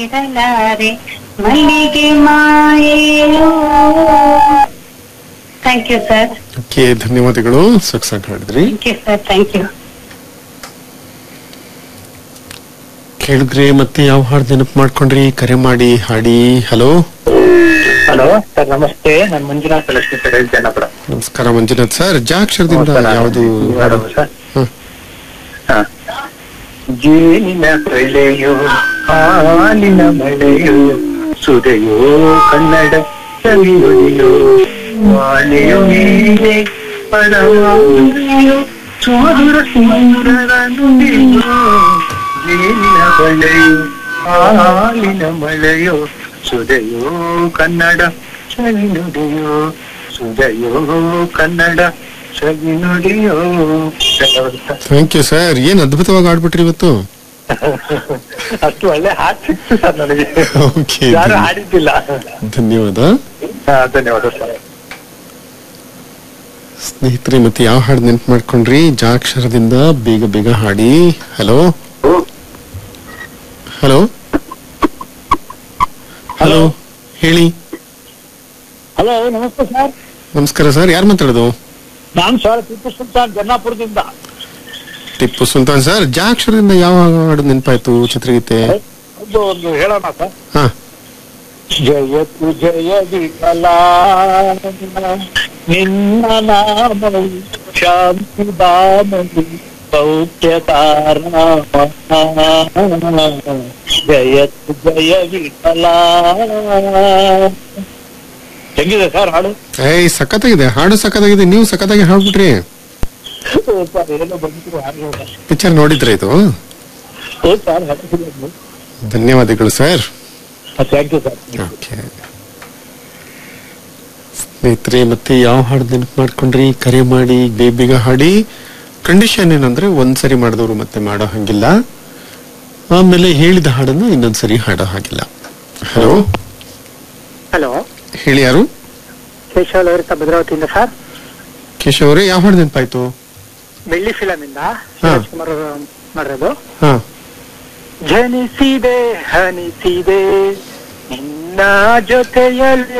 ಇರಲಾರೆ ಮಲ್ಲಿಗೆ ಮಾಯೇನು thank you sir okay ಧನ್ಯವಾದಗಳು ಸೊಗಸಾಗಿ ಹಾಡಿದ್ರಿ thank you sir thank you ಕೇಳಿದ್ರೆ ಮತ್ತೆ ಯಾವ ಹಾಡು ನೆನಪು ಮಾಡ್ಕೊಂಡ್ರಿ ಕರೆ ಮಾಡಿ ಹಾಡಿ ಹಲೋ ಹಲೋ ಸರ್ ನಮಸ್ತೆ ನಾನು ಮಂಜುನಾಥ್ ಲಕ್ಷ್ಮೀ ಸರ್ ಜನ್ನಪುರ ನಮಸ್ಕಾರ ಮಂಜುನಾಥ್ ಸರ್ ಜಾಕ್ಷರದಿಂದ ನಮಸ್ಕಾರ. ಯಾವುದು ಯಾರು ಸರ್ ಹ್ಮ್. ಹಾ. ಜೇನಿನ ಕಳೆಯೋ ಹಾಲಿನ ಮಳೆಯೋ ಸುದೆಯೋ ಕನ್ನಡ ಸವಿಯೊಡೆಯೋ ವಾಲೆಯೋ ನೀನೆ ಪರವಾಗಿಯೋ ಸೋದರ ಸುಂದರ ನುಡಿಯೋ ಜೇನಿನ ಬಳೆಯೋ ಹಾಲಿನ ಮಳೆಯೋ ಸುದೆಯೋ ಕನ್ನಡ ಸವಿ ನುಡಿಯೋ ಸುದೆಯೋ ಕನ್ನಡ ಸವಿ ನುಡಿಯೋ ಧನ್ಯವಾದ ಸರ್. ಥ್ಯಾಂಕ್ ಯು ಸರ್ ಏನ್ ಅದ್ಭುತವಾಗಿ ಆಡ್ಬಿಟ್ರಿ ಇವತ್ತು ಅಷ್ಟು ಒಳ್ಳೆ ಹಾಡು ಸಿಕ್ತು ಸರ್ ನನಗೆ ಓಕೆ ಯಾರು ಹಾಡಿದ್ದಿಲ್ಲ ಧನ್ಯವಾದ ಹಾ, ಧನ್ಯವಾದ ಸರ್ ಸ್ನೇಹಿತರೆ ಮತ್ತೆ ಯಾವ ಹಾಡು ನೆನಪು ಮಾಡ್ಕೊಂಡ್ರಿ ಜಾಕ್ಷರದಿಂದ ಬೇಗ ಬೇಗ ಹಾಡಿ ಹಲೋ ಹಲೋ ಹಲೋ ಹೇಳಿ ಹಲೋ ನಮಸ್ತೆ ಸರ್ ನಮಸ್ಕಾರ ಸರ್ ಯಾರು ಮಾತಾಡೋದು ನಾನು ಸರ್ ಟಿಪ್ಪು ಸುಲ್ತಾನ್ ಜನ್ನಾಪುರದಿಂದ ಟಿಪ್ಪು ಸುಲ್ತಾನ್ ಸರ್ ಜಾಕ್ಷರದಿಂದ ಯಾವ ಹಾಡು ನೆನಪಾಯ್ತು ಚಿತ್ರಗೀತೆ ಒಂದು ಒಂದು ಹೇಳೋಣ ಸರ್ ಹಾ ಜಯತು ಜಯ ವಿಠಲ ನಿನ್ನ ನಾಮವು ಶಾಂತಿ ದಾಮವು ಸೌಖ್ಯತಾರ ಜಯತು ಜಯ ವಿಠಲ ಹೆಂಗಿದೆ ಸರ್ ಹಾಡು ಏಯ್ ಸಖತ್ತಾಗಿದೆ ಹಾಡು ಸಖತ್ತಾಗಿದೆ ನೀವು ಸಖತ್ತಾಗಿ ಹಾಡ್ಬಿಟ್ರಿ ಓ ಸರ್ ಏನೋ ಬಂದಿದ್ರು ಹಾಡು ಪಿಕ್ಚರ್ ನೋಡಿದ್ರೆ ಇದು ಓ ಸರ್ ಹಾಡು ಧನ್ಯವಾದಗಳು sir thank you sir okay ಸ್ನೇಹಿತರೆ ಮತ್ತೆ ಯಾವ ಹಾಡು ನೆನಪು ಮಾಡ್ಕೊಂಡ್ರಿ ಕರೆ ಮಾಡಿ ಬೇಗ ಬೇಗ ಹಾಡಿ ಕಂಡೀಷನ್ ಏನಂದ್ರೆ ಒಂದ್ಸರಿ ಮಾಡಿದವರು ಮತ್ತೆ ಮಾಡೋ ಹಾಗಿಲ್ಲ ಆಮೇಲೆ ಹೇಳಿದ ಹಾಡನ್ನು ಇನ್ನೊಂದ್ಸರಿ ಹಾಡೋ ಹಾಗಿಲ್ಲ ಹಲೋ ಹಲೋ ಹೇಳಿ ಯಾರು ಕೇಶವ ಲಹರಿತ ಭದ್ರಾವತಿಯಿಂದ ಸರ್ ಕೇಶವ್ ಅವರೇ ಯಾವ ಹಾಡು ನೆನಪಾಯ್ತು ಬೆಳ್ಳಿ ಫಿಲಂ ಇಂದ ಹಾ. ಶಿವರಾಜ್ಕುಮಾರ್ ಅವರು ಮಾಡಿರೋದು ಹಾ ಜನಿಸಿದೆ ಹನಿಸಿದೆ ನಿನ್ನ ಜೊತೆಯಲ್ಲಿ